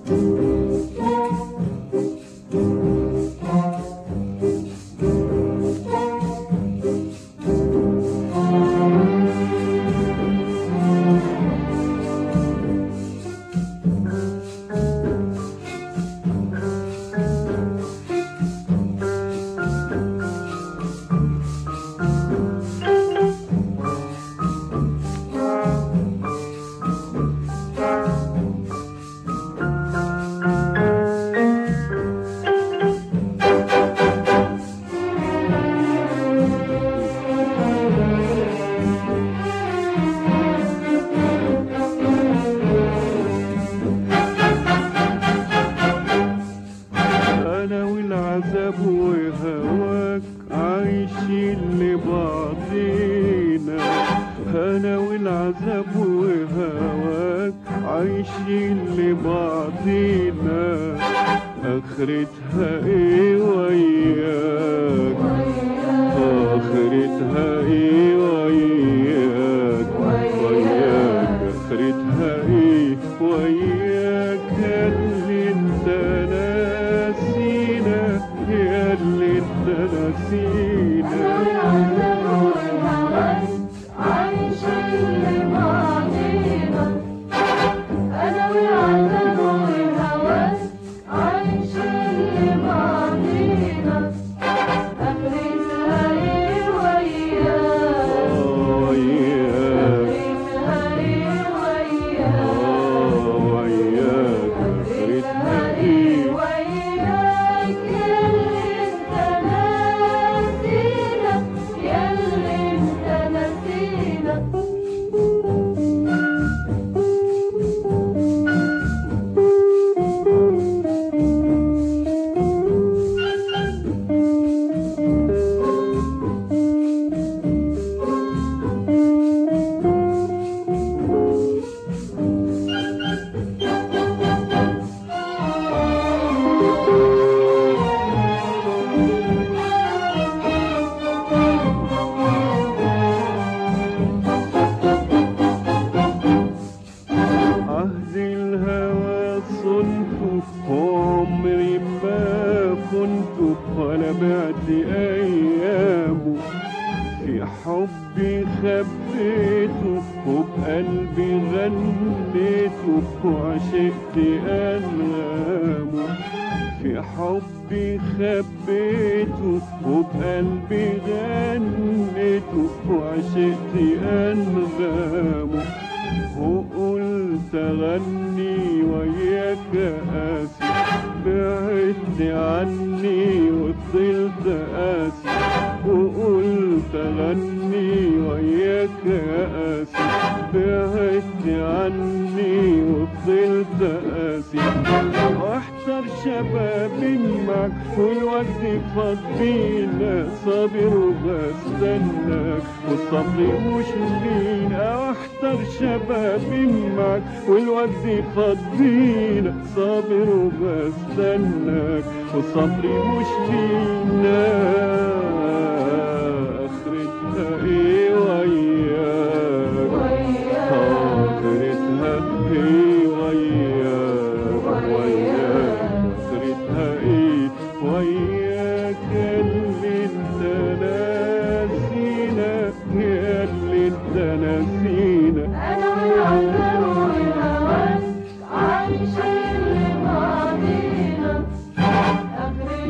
انا والعذاب وهواك عايشين لبعضينا انا والعذاب وهواك عايشين لبعضينا اخرتها ايه وياك اخرتها ايه وياك وياك اخرتها ايه وياك يا اللي انت ناسينا يا اللي انت ناسينا آه، وياك آه، وياك اخرتها ايه عهد الهوى صنته عمري ما كنت ولا بعت ايامه في حبي خبيته وبقلبي غنيته وعشقت انغامه في حبي خبيته وبقلبي غنيته وعشقت انغامه وقلت اغني وياك قاسي بعدت عني وفضلت قاسي وقلت اغني وياك قاسي بعدت عني وفضلت قاسي واحتر شبابي معك والوقت فضينا صابر وبستناك والصبر مش لينا احتر شبابي معك والوقت فضينا صابر وبستناك والصبر مش لينا اخرتها ايه وياك آخرتها ايه وياك وياك آخرتها ايه وياك اللي انت ناسينا يا اللي انت ناسينا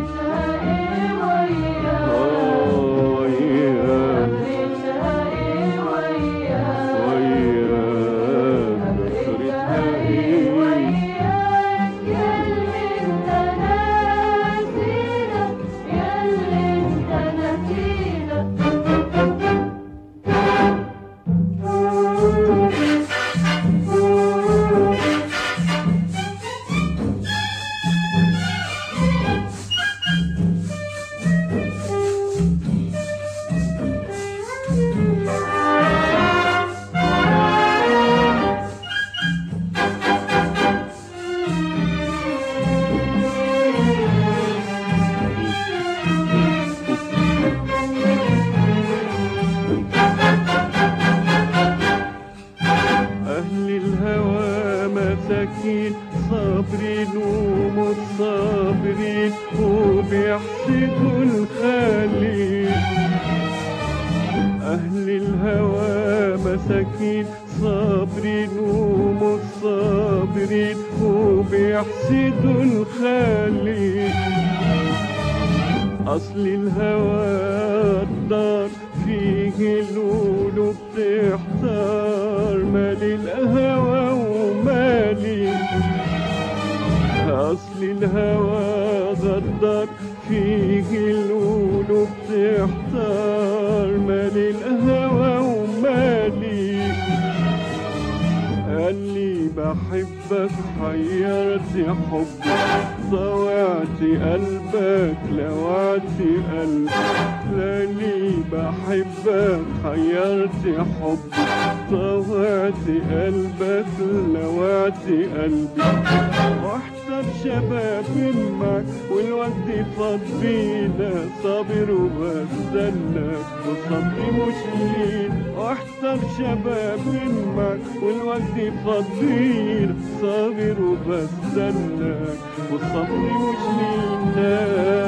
اخرتها ايه وياك آه وياك مساكين صابرين ومتصابرين وبيحسدوا الخالق أهل الهوى مساكين صابرين ومتصابرين وبيحسدوا الخالق أصل الهوى الدار فيه القلوب تحتار مالي الهوى ومالي أصل الهوى غدار فيه القلوب تحتار مالي الهوى ومالي قال لي بحبك حيرت حبك ضوعت قلبك لوعت قلبك لاني بحبك حيرت حبك ضوعت قلبك لوعت قلبي واحضر شباب معك والوقت فاض بينا صابر وبستناك وصبري مش لين واحضر شباب معك والوقت فاض بينا صابر وبستناك وصبري مش لينا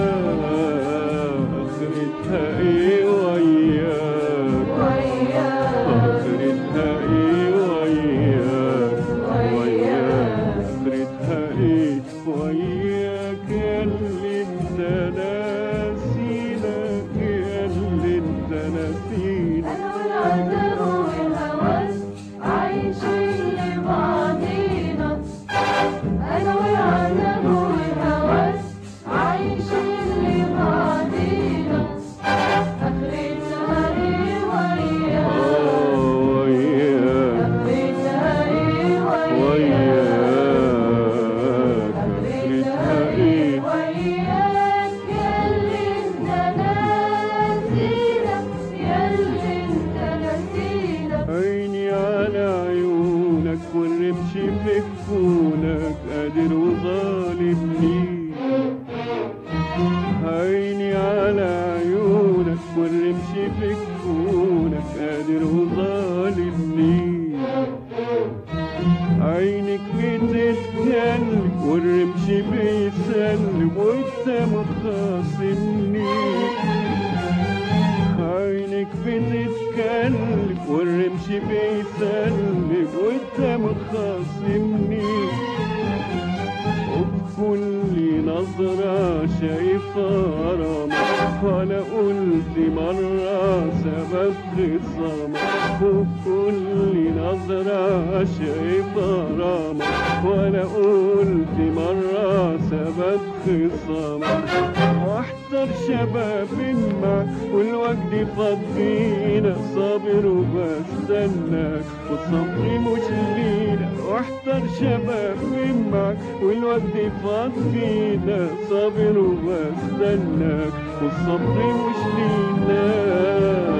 اخرتها ايه وياك اخرتها ايه وياك وياك اخرتها ايه وياك يا اللي انت ناسينا يا اللي انت ناسينا أنا والعذاب والهوس عايشين لبعضينا أنا والعذاب والهوس عايشين لبعضينا آخرتها إيه وياك اه وياك آخرتها إيه وياك وياك اخرتها ايه وياك ياللي انت ناسينا ياللي انت ناسينا عيني على عيونك والرمش في كفونك قادر وظالمني عيني على عيونك والرمش في كفونك قادر وظالمني عينك بتتكلم والرمش بيسلم وانت مخاصمني عينك بتتكلم والرمش بيسلم وانت مخاصمني وبكل نظرة شايفة غرامة ولا قلت مرة سبب خصامة وبكل نظرة شايفة غرامة ولا قلت مرة سبب خصامة واحضر شباب معك والوقت فضينا صابر وبستناك والصبر مش لينا واحضر شباب معك والوقت فضينا صابر وبستناك والصبر مش لينا